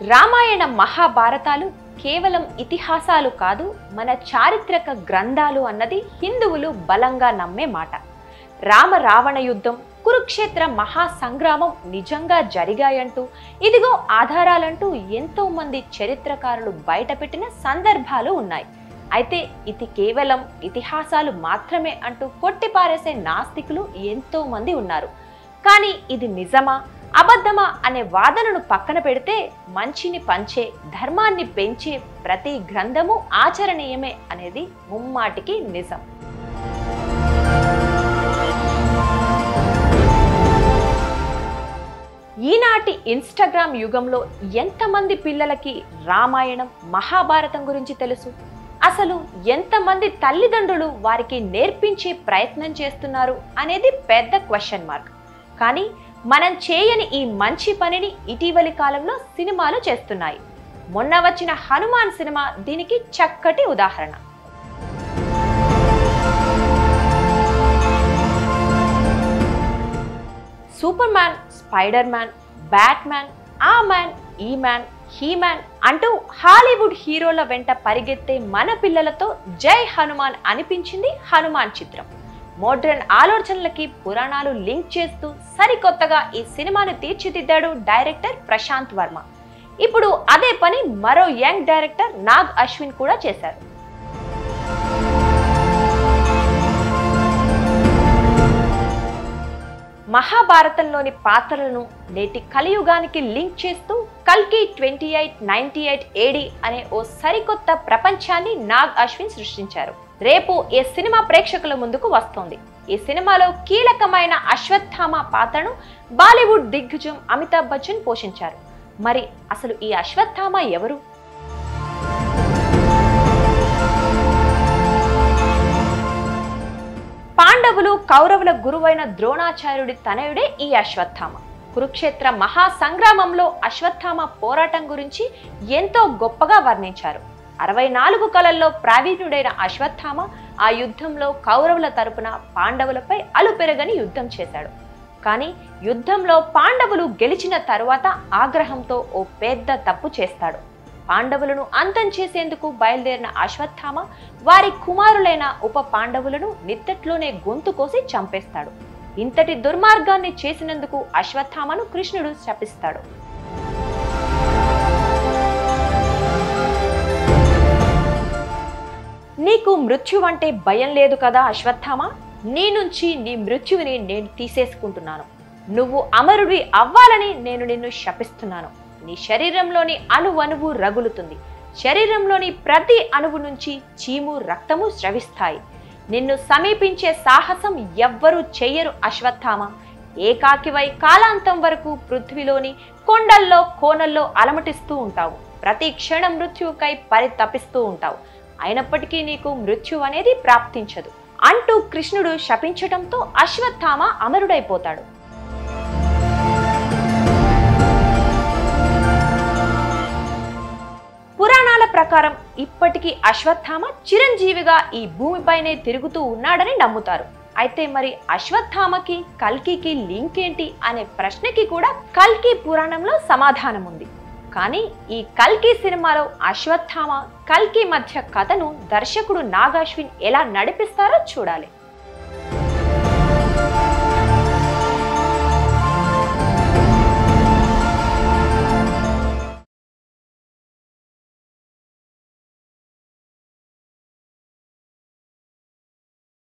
రామాయణ మహాభారతాలు కేవలం ఇతిహాసాలు కాదు మన చారిత్రక గ్రంథాలు అన్నది హిందువులు బలంగా నమ్మే మాట రామ రావణ యుద్ధం కురుక్షేత్ర మహా సంగ్రామం నిజంగా జరిగాయంటూ ఇదిగో ఆధారాలంటూ ఎంతో మంది చరిత్రకారులు బయటపెట్టిన సందర్భాలు ఉన్నాయి అయితే ఇది కేవలం ఇతిహాసాలు మాత్రమే అంటూ కొట్టిపారేసే నాస్తికులు ఎంతో మంది ఉన్నారు కానీ ఇది నిజమా అబద్ధమా అనే వాదనను పక్కన పెడితే మంచిని పంచే ధర్మాన్ని పెంచే ప్రతి గ్రంథము ఆచరణీయమే అనేది ముమ్మాటికి నిజం ఈనాటి ఇన్స్టాగ్రామ్ యుగంలో ఎంతమంది పిల్లలకి రామాయణం మహాభారతం గురించి తెలుసు అసలు ఎంతమంది తల్లిదండ్రులు వారికి నేర్పించే ప్రయత్నం చేస్తున్నారు అనేది పెద్ద క్వశ్చన్ మార్క్ కానీ మనం చేయని ఈ మంచి పనిని ఇటీవలి కాలంలో సినిమాలు చేస్తున్నాయి మొన్న వచ్చిన హనుమాన్ సినిమా దీనికి చక్కటి ఉదాహరణ Superman Spiderman Batman ఆ మ్యాన్ ఈ మ్యాన్ హీ మ్యాన్ అంటూ హాలీవుడ్ హీరోల వెంట పరిగెత్తే మన పిల్లలతో జై హనుమాన్ అనిపించింది హనుమాన్ చిత్రం మోడ్రన్ ఆలోచనలకి పురాణాలు లింక్ చేస్తూ సరికొత్తగా ఈ సినిమాను తీర్చిదిద్దాడు డైరెక్టర్ ప్రశాంత్ వర్మ ఇప్పుడు అదే పని మరో యంగ్ డైరెక్టర్ నాగ్ అశ్విన్ కూడా చేశారు మహాభారతంలోని పాత్రలను నేటి కలియుగానికి లింక్ చేస్తూ కల్కి twenty eight ninety eight AD అనే ఓ సరికొత్త ప్రపంచాన్ని నాగ్ అశ్విన్ సృష్టించారు రేపు ఈ సినిమా ప్రేక్షకుల ముందుకు వస్తోంది ఈ సినిమాలో కీలకమైన అశ్వత్థామ పాత్రను బాలీవుడ్ దిగ్గజం అమితాబ్ బచ్చన్ పోషించారు మరి అసలు ఈ అశ్వత్థామ ఎవరు పాండవులు కౌరవుల గురువైన ద్రోణాచార్యుడి తనయుడే ఈ అశ్వత్థామ కురుక్షేత్ర మహా సంగ్రామంలో అశ్వత్థామ పోరాటం గురించి ఎంతో గొప్పగా వర్ణించారు అరవై నాలుగు కళల్లో ప్రావీణ్యుడైన అశ్వత్థామ ఆ యుద్ధంలో కౌరవుల తరపున పాండవులపై అలుపెరగని యుద్ధం చేశాడు కానీ యుద్ధంలో పాండవులు గెలిచిన తరువాత ఆగ్రహంతో ఓ పెద్ద తప్పు చేస్తాడు పాండవులను అంతం చేసేందుకు బయలుదేరిన అశ్వత్థామ వారి కుమారులైన ఉప పాండవులను నిత్తట్లోనే గొంతు కోసి చంపేస్తాడు ఇంతటి దుర్మార్గాన్ని చేసినందుకు అశ్వత్థామను కృష్ణుడు శపిస్తాడు నీకు మృత్యు అంటే భయం లేదు కదా అశ్వత్థామ నీ నుంచి నీ మృత్యువుని నేను తీసేసుకుంటున్నాను నువ్వు అమరుడి అవ్వాలని నేను నిన్ను శపిస్తున్నాను నీ శరీరంలోని అణువణువు రగులుతుంది శరీరంలోని ప్రతి అణువు నుంచి చీము రక్తము స్రవిస్తాయి నిన్ను సమీపించే సాహసం ఎవ్వరూ చెయ్యరు అశ్వత్థామ ఏకాకివై కాలాంతం వరకు పృథ్వీలోని కొండల్లో కోనల్లో అలమటిస్తూ ఉంటావు ప్రతి క్షణం మృత్యువుకై పరితపిస్తూ ఉంటావు అయినప్పటికీ నీకు మృత్యు అనేది ప్రాప్తించదు అంటూ కృష్ణుడు శపించటంతో అశ్వత్థామ అమరుడైపోతాడు పురాణాల ప్రకారం ఇప్పటికీ అశ్వత్థామ చిరంజీవిగా ఈ భూమిపైనే తిరుగుతూ ఉన్నాడని నమ్ముతారు అయితే మరి అశ్వత్థామకి కల్కికి లింక్ ఏంటి అనే ప్రశ్నకి కూడా కల్కి పురాణంలో సమాధానం ఉంది కానీ ఈ కల్కి సినిమాలో అశ్వత్థామ కల్కి మధ్య కథను దర్శకుడు నాగాశ్విన్ ఎలా నడిపిస్తారో చూడాలి